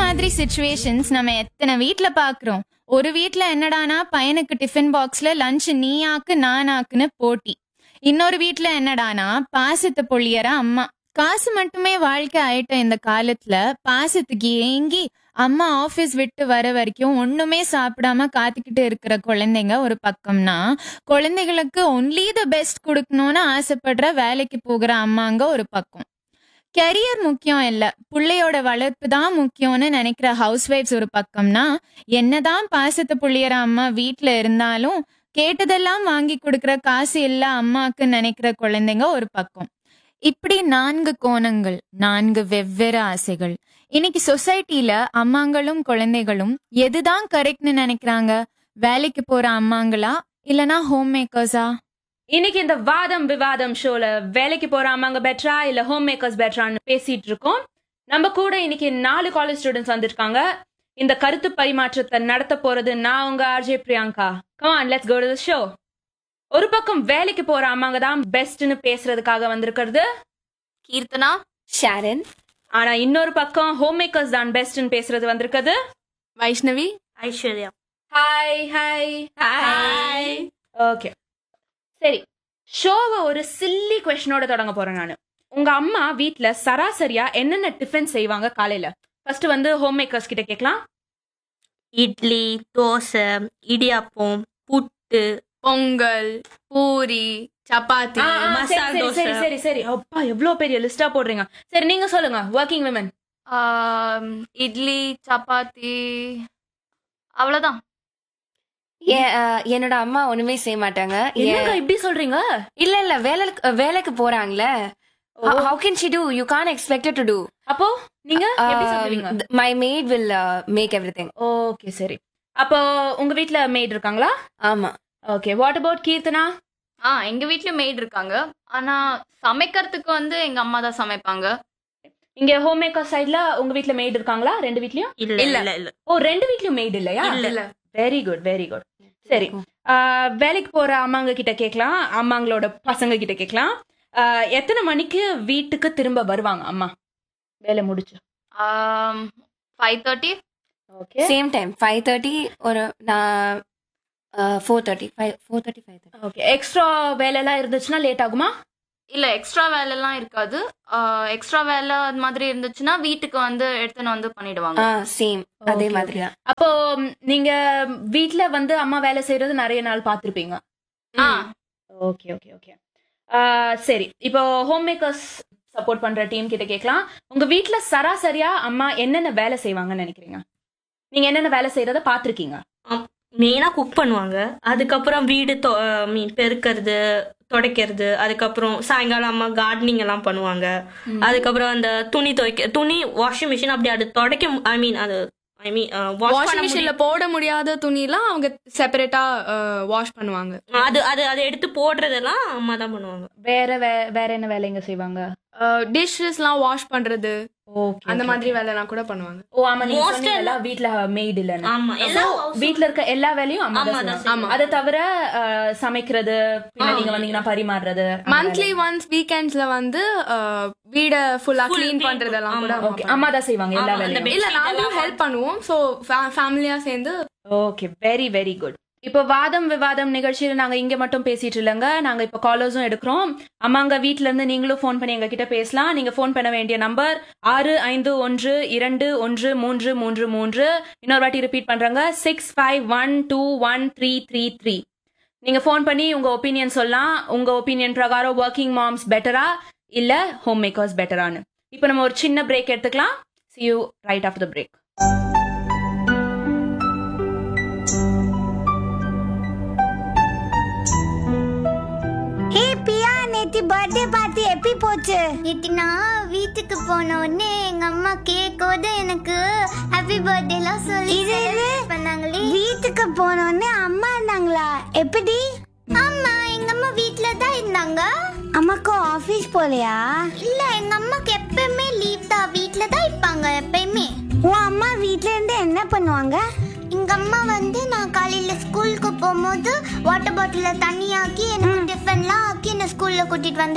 மாதிரி சுச்சுவேஷன்ஸ் நம்ம எத்தனை வீட்ல பாக்குறோம் ஒரு வீட்ல என்னடானா பையனுக்கு டிஃபன் பாக்ஸ்ல லஞ்ச் நீ ஆக்கு நான் ஆக்குன்னு போட்டி இன்னொரு வீட்ல என்னடானா பாசத்தை பொழியற அம்மா காசு மட்டுமே வாழ்க்கை ஆயிட்ட இந்த காலத்துல பாசத்துக்கு ஏங்கி அம்மா ஆபீஸ் விட்டு வர வரைக்கும் ஒண்ணுமே சாப்பிடாம காத்துக்கிட்டு இருக்கிற குழந்தைங்க ஒரு பக்கம்னா குழந்தைகளுக்கு ஒன்லி த பெஸ்ட் கொடுக்கணும்னு ஆசைப்படுற வேலைக்கு போகிற அம்மாங்க ஒரு பக்கம் கெரியர் முக்கியம் இல்ல புள்ளையோட வளர்ப்பு தான் முக்கியம்னு நினைக்கிற ஹவுஸ் ஒய்ஃப்ஸ் ஒரு பக்கம்னா என்னதான் பாசத்தை புள்ளியற அம்மா வீட்ல இருந்தாலும் கேட்டதெல்லாம் வாங்கி கொடுக்கற காசு இல்ல அம்மாக்கு நினைக்கிற குழந்தைங்க ஒரு பக்கம் இப்படி நான்கு கோணங்கள் நான்கு வெவ்வேறு ஆசைகள் இன்னைக்கு சொசைட்டில அம்மாங்களும் குழந்தைகளும் எதுதான் கரெக்ட்னு நினைக்கிறாங்க வேலைக்கு போற அம்மாங்களா இல்லனா ஹோம் மேக்கர்ஸா இன்னைக்கு இந்த வாதம் விவாதம் ஷோல வேலைக்கு போற அம்மாங்க பெட்டரா இல்ல ஹோம் மேக்கர்ஸ் பெட்டரான்னு பேசிட்டு இருக்கோம் நம்ம கூட இன்னைக்கு நாலு காலேஜ் ஸ்டூடெண்ட்ஸ் வந்திருக்காங்க இந்த கருத்து பரிமாற்றத்தை நடத்த போறது நான் உங்க RJ Priyanka come on let's go to the show ஒரு பக்கம் வேலைக்கு போற அம்மாங்க தான் பெஸ்ட்னு பேசுறதுக்காக வந்திருக்கிறது கீர்த்தனா ஷாரன் ஆனா இன்னொரு பக்கம் ஹோம் மேக்கர்ஸ் தான் பெஸ்ட்னு பேசுறது வந்திருக்குது Vaishnavi Aishwarya hi hi hi okay சரி ஷோவை ஒரு சில்லி கொஸ்டினோட தொடங்க போறேன் நான் உங்க அம்மா வீட்ல சராசரியா என்னென்ன டிஃபன் செய்வாங்க காலையில ஃபர்ஸ்ட் வந்து ஹோம் மேக்கர்ஸ் கிட்ட கேட்கலாம் இட்லி தோசை இடியாப்பம் புட்டு பொங்கல் பூரி சப்பாத்தி ஆ, ஆ, சரி, மசால் சரி, தோசை. சரி சரி சரி அப்பா எவ்வளவு பெரிய லிஸ்டா போடுறீங்க சரி நீங்க சொல்லுங்க ஒர்க்கிங் விமன் ஆம், இட்லி சப்பாத்தி அவ்வளவுதான் ஏ- அஹ், என்னோட அம்மா ஒண்ணுமே செய்ய மாட்டாங்க என்னங்க ஏ- இப்படி சொல்றீங்க இல்ல இல்ல வேலைக்கு வேலைக்கு போறாங்களே how can she do you can expect to do அப்போ நீங்க எப்படி சொல்லுவீங்க my maid will make everything okay சரி அப்போ உங்க வீட்ல மேட் இருக்காங்களா ஆமா ஓகே வாட் அபவுட் கீர்த்தனா ஆ எங்க வீட்லயும் மெய்ட் இருக்காங்க ஆனா சமைக்கிறதுக்கு வந்து எங்க அம்மா தான் சமைப்பாங்க இங்க ஹோம் மேக்கர் சைடுல உங்க வீட்ல மேட் இருக்காங்களா ரெண்டு வீட்லயும் இல்ல இல்ல. இல்ல இல்ல ஓ ரெண்டு வீட்லயும் மேட் இல்லையா இல்ல. வெரி குட் வெரி குட் சரி ஆஹ், வேலைக்கு போற அம்மாங்க கிட்ட கேட்கலாம் அம்மாங்களோட பசங்க கிட்ட கேட்கலாம் ஆஹ், எத்தனை மணிக்கு வீட்டுக்கு திரும்ப வருவாங்க அம்மா வேலை முடிச்சு five thirty okay same time five thirty ஒரு நான் four thirty five four thirty five thirty okay extra வேலை எல்லாம் இருந்துச்சுன்னா லேட் ஆகுமா இல்ல எக்ஸ்ட்ரா வேலைலாம் இருக்காது எக்ஸ்ட்ரா வேலை அது மாதிரி இருந்துச்சுன்னா வீட்டுக்கு வந்து எடுத்துன்னு வந்து பண்ணிடுவாங்க ஆ சேம் அதே Okay, மாதிரி தான் அப்போ ம், நீங்க வீட்ல வந்து அம்மா வேலை செய்யறது நிறைய நாள் பார்த்திருப்பீங்க ஆ ஓகே ஓகே ஓகே சரி இப்போ ஹோம் மேக்கர்ஸ் சப்போர்ட் பண்ற டீம் கிட்ட கேட்கலாம் உங்க வீட்ல சராசரியா அம்மா என்னென்ன வேலை செய்வாங்கன்னு நினைக்கிறீங்க நீங்க என்னென்ன வேலை செய்யறத பாத்திருக்கீங்க மெயினா குக் பண்ணுவாங்க அதுக்கப்புறம் வீடு மீன் பெருக்கிறது துடைக்கிறது அதுக்கப்புறம் சாயங்காலம் அம்மா கார்டனிங் எல்லாம் பண்ணுவாங்க அதுக்கப்புறம் அந்த துணி துவைக்க துணி வாஷிங் மிஷின் அப்படி அது துடைக்க ஐ மீன் அது ஐ மீன் வாஷிங் மிஷின்ல போட முடியாத துணிலாம் அவங்க செப்பரேட்டா வாஷ் பண்ணுவாங்க அது அது அதை எடுத்து போடுறதெல்லாம் அம்மா தான் பண்ணுவாங்க வேற வே- வேற என்ன வேலைங்க செய்வாங்க டிஷ்ஷஸ்லாம் வாஷ் பண்றது ஓகே அந்த மாதிரி வேலைலாம் கூட பண்ணுவாங்க ஓ ஆமா நீங்க Most சொன்னீங்கல்ல வீட்ல மெய்ட் இல்லன்னு ஆமா So, எல்லா வீட்ல இருக்க எல்லா வேலையும் அம்மா அம்மா தான் தான் செய்வாங்க. ஆமா அதை தவிர அஹ், சமைக்கிறது பின்ன நீங்க வந்தீங்கன்னா பரிமாறுறது மந்த்லி ஒன்ஸ் வீக்கெண்ட்ஸ்ல வந்து அஹ், வீட ஃபுல்லா Full க்ளீன் clean பண்றதெல்லாம் கூட ஆமா. ஓகே அம்மா தான் செய்வாங்க எல்லா ஆமா, அந்த வேலையும் bed- இல்ல bedsheet நாங்களும் எல்லாம் ஹெல்ப் பண்ணுவோம் சோ ஃபேமிலியா சேர்ந்து ஓகே வெரி வெரி குட் இப்போ வாதம் விவாதம் நிகழ்ச்சியில் நாங்க இங்க மட்டும் பேசிட்டு இல்லைங்க நாங்க இப்போ காலர்ஸும் எடுக்கிறோம் அம்மாங்க வீட்ல இருந்து நீங்களும் ஃபோன் பண்ணி எங்க கிட்ட பேசலாம் நீங்க ஃபோன் பண்ண வேண்டிய நம்பர் ஆறு ஐந்து ஒன்று இரண்டு ஒன்று மூன்று மூன்று மூன்று இன்னொரு வாட்டி ரிப்பீட் பண்றாங்க six five one two one three three three நீங்க ஃபோன் பண்ணி உங்க ஒப்பீனியன் சொல்லலாம் உங்க ஒப்பீனியன் பிரகாரம் ஒர்க்கிங் மாம்ஸ் பெட்டரா இல்ல ஹோம் மேக்கர்ஸ் பெட்டரான்னு இப்போ நம்ம ஒரு சின்ன பிரேக் எடுத்துக்கலாம் see you right after break hey Piya நேத்தி பர்த்டே பார்ட்டி எப்படி போச்சு நேத்து நான் வீட்டுக்கு போன உடனே எங்க அம்மா கேட்கோது எனக்கு ஹாப்பி பர்த்டேலாம் சொல்லி இது இது? celebrate பண்ணாங்களே வீட்டுக்கு போனோடனே அம்மா இருந்தாங்களா எப்படி ஆமா எங்க அம்மா வீட்ல தான் இருந்தாங்க அம்மாக்கு ஆபீஸ் போலையா இல்ல எங்க அம்மாக்கு எப்பவுமே லீவ் தான் வீட்ல தான் இருப்பாங்க எப்பயுமே உன் அம்மா வீட்ல இருந்து என்ன பண்ணுவாங்க எங்க அம்மா வந்து நான் காலையில ஸ்கூலுக்கு போகும்போது வாட்டர் பாட்டில தண்ணி ஆக்கி எனக்கு டிஃபன்லாம் ஆக்கி என்ன ஸ்கூல்ல கூட்டிட்டு வந்து